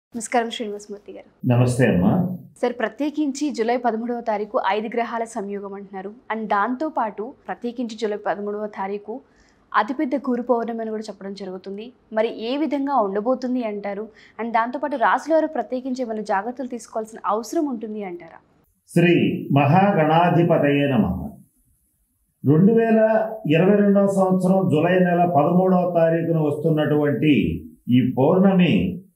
నమస్కారం శ్రీనివాసమూర్తి గారు నమస్తే అమ్మా సార్ ప్రత్యేకించి జూలై పదమూడవ తారీఖు ఐదు గ్రహాల సంయోగం అంటున్నారు అండ్ దాంతో పాటు ప్రత్యేకించి జూలై పదమూడవ తారీఖు అతిపెద్ద గురు పౌర్ణమి అని కూడా చెప్పడం జరుగుతుంది మరి ఏ విధంగా ఉండబోతుంది అంటారు అండ్ దాంతోపాటు రాశుల వారు ప్రత్యేకించి ఏమైనా జాగ్రత్తలు తీసుకోవాల్సిన అవసరం ఉంటుంది అంటారా శ్రీ మహాగణాధిపతయే నమ రెండు వేల ఇరవై రెండవ సంవత్సరం జూలై నెల పదమూడవ తారీఖున వస్తున్నటువంటి ఈ పౌర్ణమి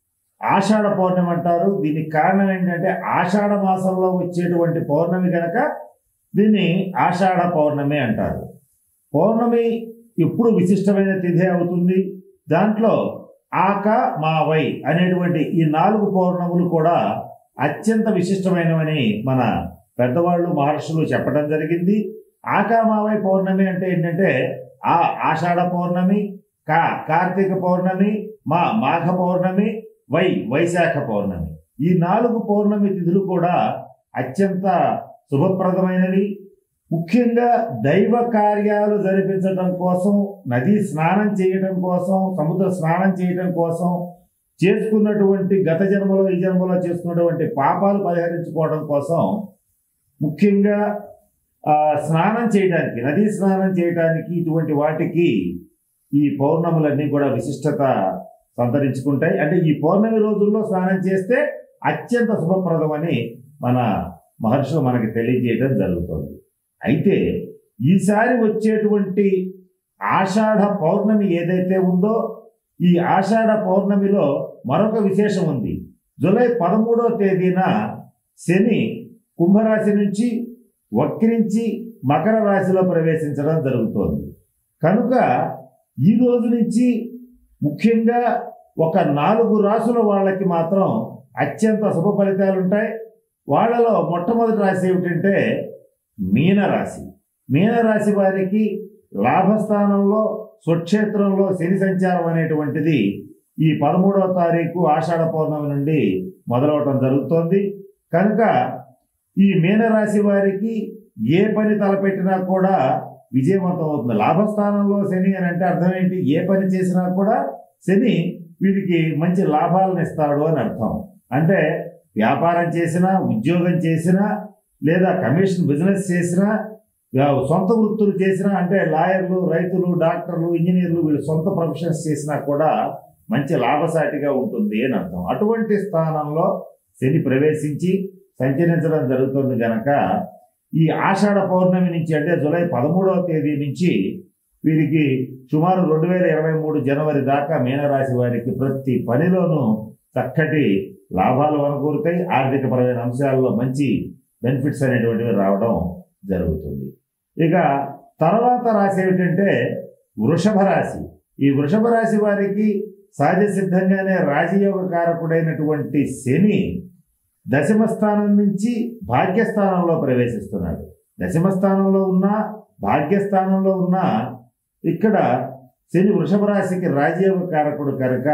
ఆషాఢ పౌర్ణమి అంటారు దీనికి కారణం ఏంటంటే ఆషాఢ మాసంలో వచ్చేటువంటి పౌర్ణమి కనుక దీన్ని ఆషాఢ పౌర్ణమి అంటారు పౌర్ణమి ఎప్పుడు విశిష్టమైన తిథి అవుతుంది దాంట్లో ఆక మావై అనేటువంటి ఈ నాలుగు పౌర్ణములు కూడా అత్యంత విశిష్టమైనవని మన పెద్దవాళ్ళు మహర్షులు చెప్పడం జరిగింది ఆకామావై పౌర్ణమి అంటే ఏంటంటే ఆ ఆషాఢ పౌర్ణమి కా కార్తీక పౌర్ణమి మా మాఘ పౌర్ణమి వై వైశాఖ పౌర్ణమి ఈ నాలుగు పౌర్ణమి తిథులు కూడా అత్యంత శుభప్రదమైనవి ముఖ్యంగా దైవ కార్యాలు జరిపించడం కోసం నదీ స్నానం చేయడం కోసం సముద్ర స్నానం చేయడం కోసం చేసుకున్నటువంటి గత జన్మలో ఈ జన్మలో చేసుకున్నటువంటి పాపాలు పరిహరించుకోవడం కోసం ముఖ్యంగా ఆ, స్నానం చేయడానికి నదీ స్నానం చేయడానికి ఇటువంటి వాటికి ఈ పౌర్ణములన్నీ కూడా విశిష్టత సంతరించుకుంటాయి అంటే ఈ పౌర్ణమి రోజుల్లో స్నానం చేస్తే అత్యంత శుభప్రదమని మన మహర్షులు మనకి తెలియజేయడం జరుగుతుంది అయితే ఈసారి వచ్చేటువంటి ఆషాఢ పౌర్ణమి ఏదైతే ఉందో ఈ ఆషాఢ పౌర్ణమిలో మరొక విశేషం ఉంది జూలై పదమూడవ తేదీన శని కుంభరాశి నుంచి వక్రించి మకర రాశిలో ప్రవేశించడం జరుగుతోంది కనుక ఈ రోజు నుంచి ముఖ్యంగా ఒక నాలుగు రాసుల వాళ్ళకి మాత్రం అత్యంత శుభ ఫలితాలు ఉంటాయి వాళ్ళలో మొట్టమొదటి రాశి ఏమిటంటే మీనరాశి మీనరాశి వారికి లాభస్థానంలో స్వక్షేత్రంలో శని సంచారం అనేటువంటిది ఈ పదమూడవ తారీఖు ఆషాఢ పౌర్ణమి నుండి మొదలవటం జరుగుతోంది కనుక ఈ మీనరాశి వారికి ఏ పని తలపెట్టినా కూడా విజయవంతం అవుతుంది లాభస్థానంలో శని అని అంటే అర్థం ఏంటి ఏ పని చేసినా కూడా శని వీరికి మంచి లాభాలను ఇస్తాడు అని అర్థం అంటే వ్యాపారం చేసినా ఉద్యోగం చేసినా లేదా కమిషన్ బిజినెస్ చేసినా యా- సొంత వృత్తులు చేసినా అంటే లాయర్లు రైతులు డాక్టర్లు ఇంజనీర్లు వీళ్ళు సొంత ప్రొఫెషన్స్ చేసినా కూడా మంచి లాభసాటిగా ఉంటుంది అని అర్థం అటువంటి స్థానంలో శని ప్రవేశించి సంచరించడం జరుగుతుంది గనక ఈ ఆషాఢ పౌర్ణమి నుంచి అంటే జూలై పదమూడవ తేదీ నుంచి వీరికి సుమారు రెండు వేల ఇరవై మూడు జనవరి దాకా మీనరాశి వారికి ప్రతి పనిలోనూ చక్కటి లాభాలు అనుకూరుతాయి ఆర్థికపరమైన అంశాల్లో మంచి బెనిఫిట్స్ అనేటువంటివి రావడం జరుగుతుంది ఇక తర్వాత రాశి ఏమిటంటే వృషభ రాశి ఈ వృషభ రాశి వారికి సహజ సిద్ధంగానే రాజయోగ కారకుడైనటువంటి శని దశమ స్థానం నుంచి భాగ్యస్థానంలో ప్రవేశిస్తున్నాడు దశమ స్థానంలో ఉన్న భాగ్యస్థానంలో ఉన్న ఇక్కడ శని వృషభ రాశికి రాజయోగ కారకుడు కనుక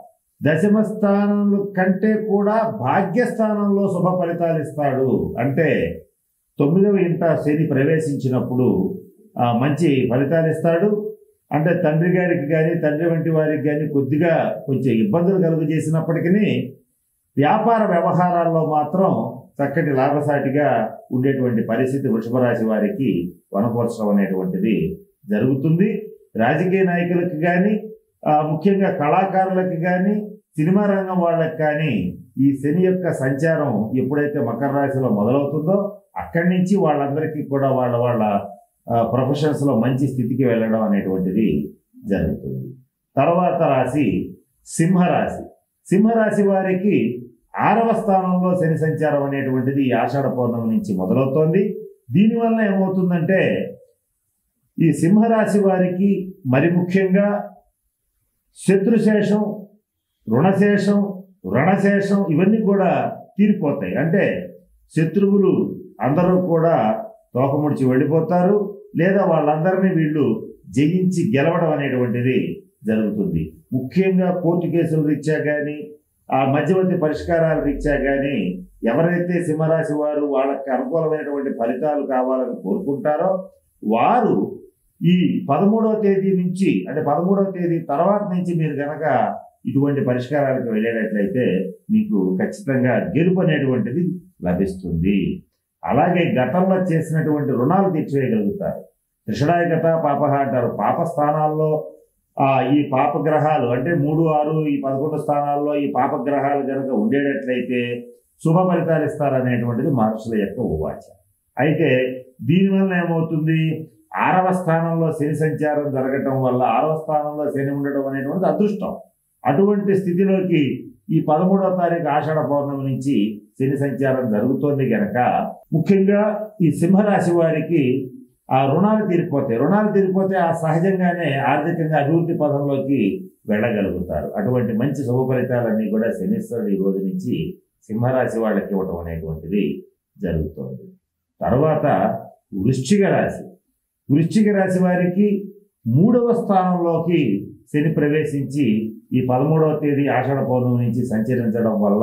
దశమ స్థానంలో కంటే కూడా భాగ్యస్థానంలో శుభ ఫలితాలు ఇస్తాడు అంటే తొమ్మిదవ ఇంట శని ప్రవేశించినప్పుడు ఆ, మంచి ఫలితాలు ఇస్తాడు అంటే తండ్రి గారికి కానీ తండ్రి వంటి వారికి కానీ కొద్దిగా కొంచెం ఇబ్బందులు కలుగు చేసినప్పటికీ వ్యాపార వ్యవహారాల్లో మాత్రం చక్కటి లాభసాటిగా ఉండేటువంటి పరిస్థితి వృషభ రాశి వారికి వనపరచడం అనేటువంటిది జరుగుతుంది రాజకీయ నాయకులకు కానీ ముఖ్యంగా కళాకారులకు కానీ సినిమా రంగం వాళ్ళకి కానీ ఈ శని యొక్క సంచారం ఎప్పుడైతే మకర రాశిలో మొదలవుతుందో అక్కడి నుంచి వాళ్ళందరికీ కూడా వాళ్ళ వాళ్ళ ప్రొఫెషన్స్ లో మంచి స్థితికి వెళ్ళడం అనేటువంటిది జరుగుతుంది తర్వాత రాశి సింహరాశి సింహరాశి వారికి ఆరవ స్థానంలో శని సంచారం అనేటువంటిది ఈ ఆషాఢ పౌర్ణమి నుంచి మొదలవుతోంది దీనివల్ల ఏమవుతుందంటే ఈ సింహరాశి వారికి మరి ముఖ్యంగా శత్రుశేషం రుణశేషం రుణశేషం ఇవన్నీ కూడా తీరిపోతాయి అంటే శత్రువులు అందరూ కూడా తోకముడిచి వెళ్ళిపోతారు లేదా వాళ్ళందరినీ వీళ్ళు జయించి గెలవడం అనేటువంటిది జరుగుతుంది ముఖ్యంగా కోర్టు కేసుల రీత్యా కానీ ఆ మధ్యవర్తి పరిష్కారాల రీత్యా కానీ ఎవరైతే సింహరాశి వారు వాళ్ళకి అనుకూలమైనటువంటి ఫలితాలు కావాలని కోరుకుంటారో వారు ఈ పదమూడవ తేదీ నుంచి అంటే పదమూడవ తేదీ తర్వాత నుంచి మీరు గనక ఇటువంటి పరిష్కారాలకు వెళ్ళేటట్లయితే మీకు ఖచ్చితంగా గెలుపు అనేటువంటిది లభిస్తుంది అలాగే గతంలో చేసినటువంటి రుణాలు తీర్చివేయగలుగుతారు త్రిషడాయకత పాపహ అంటారు పాప స్థానాల్లో ఆ ఈ పాపగ్రహాలు అంటే మూడు ఆరు ఈ పదకొండు స్థానాల్లో ఈ పాపగ్రహాలు కనుక ఉండేటట్లయితే శుభ ఫలితాలు ఇస్తారనేటువంటిది మహర్షుల యొక్క ఉవాచ అయితే దీనివల్ల ఏమవుతుంది ఆరవ స్థానంలో శని సంచారం జరగటం వల్ల ఆరవ స్థానంలో శని ఉండడం అనేటువంటిది అదృష్టం అటువంటి స్థితిలోకి ఈ పదమూడవ తారీఖు ఆషాఢ పౌర్ణమి నుంచి శని సంచారం జరుగుతోంది గనక ముఖ్యంగా ఈ సింహరాశి వారికి ఆ రుణాలు తీరిపోతాయి రుణాలు తీరిపోతే ఆ సహజంగానే ఆర్థికంగా అభివృద్ధి పదంలోకి వెళ్ళగలుగుతారు అటువంటి మంచి శుభ ఫలితాలన్నీ కూడా శనీశ్వరుడు ఈ రోజు నుంచి సింహరాశి వాళ్ళకి ఇవ్వటం అనేటువంటిది జరుగుతోంది తర్వాత వృశ్చిక రాశి వృశ్చిక రాశి వారికి మూడవ స్థానంలోకి శని ప్రవేశించి ఈ పదమూడవ తేదీ ఆషాఢ పౌర్ణమి నుంచి సంచరించడం వల్ల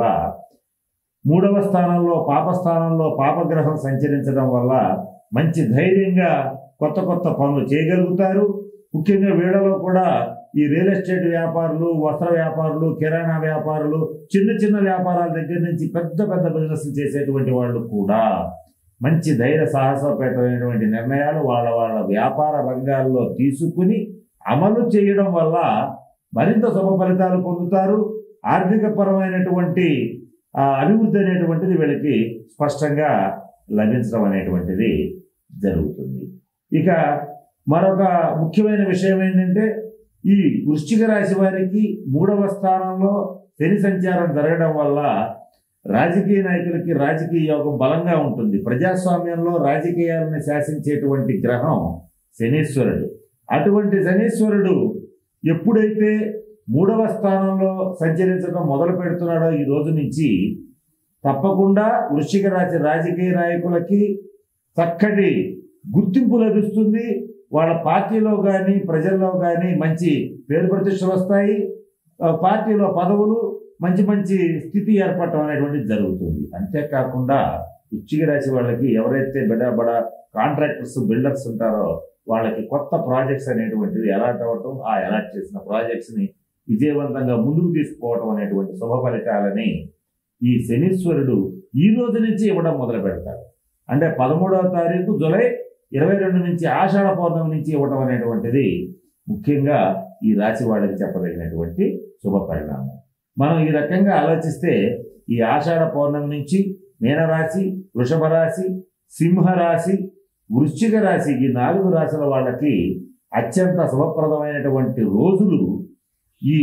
మూడవ స్థానంలో పాప స్థానంలో పాపగ్రహం సంచరించడం వల్ల మంచి ధైర్యంగా కొత్త కొత్త పనులు చేయగలుగుతారు ముఖ్యంగా వీళ్ళలో కూడా ఈ రియల్ ఎస్టేట్ వ్యాపారులు వస్త్ర వ్యాపారులు కిరాణా వ్యాపారులు చిన్న చిన్న వ్యాపారాల దగ్గర నుంచి పెద్ద పెద్ద బిజినెస్ చేసేటువంటి వాళ్ళు కూడా మంచి ధైర్య సాహసోపేతమైనటువంటి నిర్ణయాలు వాళ్ళ వాళ్ళ వ్యాపార రంగాల్లో తీసుకుని అమలు చేయడం వల్ల మరింత శుభ ఫలితాలు పొందుతారు ఆర్థిక పరమైనటువంటి ఆ, అభివృద్ధి అనేటువంటిది వీళ్ళకి స్పష్టంగా లభించడం అనేటువంటిది జరుగుతుంది ఇక మరొక ముఖ్యమైన విషయం ఏంటంటే ఈ వృశ్చిక రాశి వారికి మూడవ స్థానంలో శని సంచారం జరగడం వల్ల రాజకీయ నాయకులకి రాజకీయ యోగం బలంగా ఉంటుంది ప్రజాస్వామ్యంలో రాజకీయాలను శాసించేటువంటి గ్రహం శనీశ్వరుడు అటువంటి శనీశ్వరుడు ఎప్పుడైతే మూడవ స్థానంలో సంచరించడం మొదలు పెడుతున్నాడో ఈ రోజు నుంచి తప్పకుండా వృశ్చిక రాశి రాజకీయ నాయకులకి చక్కటి గుర్తింపు లభిస్తుంది వాళ్ళ పార్టీలో కానీ ప్రజల్లో కానీ మంచి పేరు ప్రతిష్టలు వస్తాయి ఆ, పార్టీలో పదవులు మంచి మంచి స్థితి ఏర్పడటం అనేటువంటిది జరుగుతుంది అంతేకాకుండా వృశ్చిక రాశి వాళ్ళకి ఎవరైతే బడా బడా కాంట్రాక్టర్స్ బిల్డర్స్ ఉంటారో వాళ్ళకి కొత్త ప్రాజెక్ట్స్ అనేటువంటివి అలాట్ అవ్వటం ఆ అలాట్ చేసిన ప్రాజెక్ట్స్ ని విజయవంతంగా ముందుకు తీసుకుపోవటం అనేటువంటి శుభ ఫలితాలని ఈ శనీశ్వరుడు ఈ రోజు నుంచి ఇవ్వడం మొదలు పెడతాడు అంటే పదమూడవ తారీఖు జులై ఇరవై రెండు నుంచి ఆషాఢ పౌర్ణమి నుంచి ఇవ్వటం అనేటువంటిది ముఖ్యంగా ఈ రాశి వాళ్ళకి చెప్పదగినటువంటి శుభ పరిణామం మనం ఈ రకంగా ఆలోచిస్తే ఈ ఆషాఢ పౌర్ణమి నుంచి మీనరాశి వృషభ రాశి సింహరాశి వృశ్చిక రాశి ఈ నాలుగు రాశుల వాళ్ళకి అత్యంత శుభప్రదమైనటువంటి రోజులు ఈ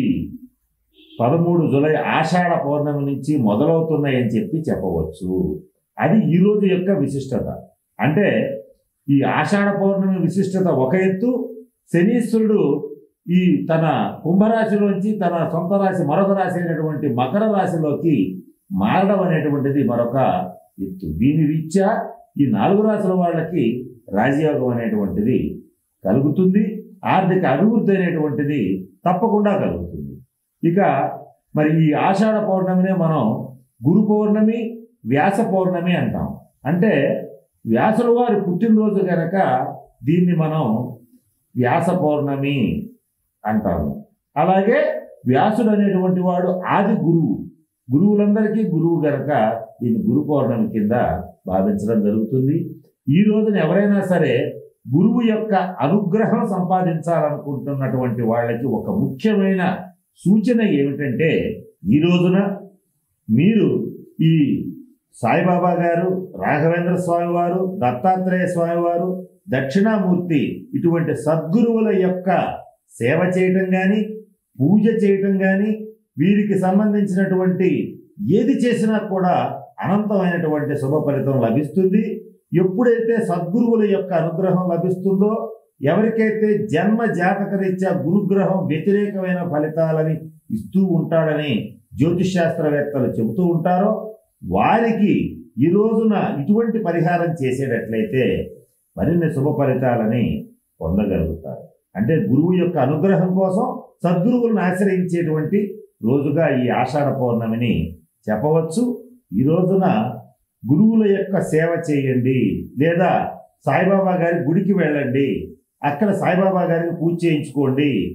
పదమూడు జులై ఆషాఢ పౌర్ణమి నుంచి మొదలవుతున్నాయని చెప్పి చెప్పవచ్చు అది ఈ రోజు యొక్క విశిష్టత అంటే ఈ ఆషాఢ పౌర్ణమి విశిష్టత ఒక ఎత్తు శనీశ్వరుడు ఈ తన కుంభరాశిలోంచి తన సొంత రాశి మరొక రాశి అయినటువంటి మకర రాశిలోకి మారడం అనేటువంటిది మరొక ఎత్తు దీని రీత్యా ఈ నాలుగు రాశుల వాళ్ళకి రాజయోగం అనేటువంటిది కలుగుతుంది ఆర్థిక అభివృద్ధి అనేటువంటిది తప్పకుండా కలుగుతుంది ఇక మరి ఈ ఆషాఢ పౌర్ణమినే మనం గురు పౌర్ణమి వ్యాస పౌర్ణమి అంటాం అంటే వ్యాసుల వారి పుట్టినరోజు కనుక దీన్ని మనం వ్యాస పౌర్ణమి అంటాము అలాగే వ్యాసుడు అనేటువంటి వాడు ఆది గురువు గురువులందరికీ గురువు గనక దీన్ని గురు పౌర్ణమి కింద భావించడం జరుగుతుంది ఈ రోజున ఎవరైనా సరే గురువు యొక్క అనుగ్రహం సంపాదించాలనుకుంటున్నటువంటి వాళ్ళకి ఒక ముఖ్యమైన సూచన ఏమిటంటే ఈ రోజున మీరు ఈ సాయిబాబా గారు రాఘవేంద్ర స్వామి వారు దత్తాత్రేయ స్వామి వారు దక్షిణామూర్తి ఇటువంటి సద్గురువుల యొక్క సేవ చేయటం కానీ పూజ చేయటం కానీ వీరికి సంబంధించినటువంటి ఏది చేసినా కూడా అనంతమైనటువంటి శుభ ఫలితం లభిస్తుంది ఎప్పుడైతే సద్గురువుల యొక్క అనుగ్రహం లభిస్తుందో ఎవరికైతే జన్మ జాతక రీత్యా గురుగ్రహం వ్యతిరేకమైన ఫలితాలని ఇస్తూ ఉంటాడని జ్యోతిష్ శాస్త్రవేత్తలు చెబుతూ ఉంటారో వారికి ఈ రోజున ఇటువంటి పరిహారం చేసేటట్లయితే మరిన్ని శుభ ఫలితాలని పొందగలుగుతారు అంటే గురువు యొక్క అనుగ్రహం కోసం సద్గురువులను ఆశ్రయించేటువంటి రోజుగా ఈ ఆషాఢ పౌర్ణమిని చెప్పవచ్చు ఈ రోజున గురువుల యొక్క సేవ చేయండి లేదా సాయిబాబా గారి గుడికి వెళ్ళండి అక్కడ సాయిబాబా గారికి పూజ చేయించుకోండి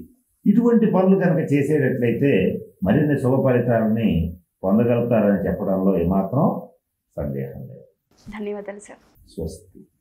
ఇటువంటి పనులు కనుక చేసేటట్లయితే మరిన్ని శుభ ఫలితాలని పొందగలుగుతారని చెప్పడంలో ఏమాత్రం సందేహం లేదు ధన్యవాదాలు సార్ స్వస్తి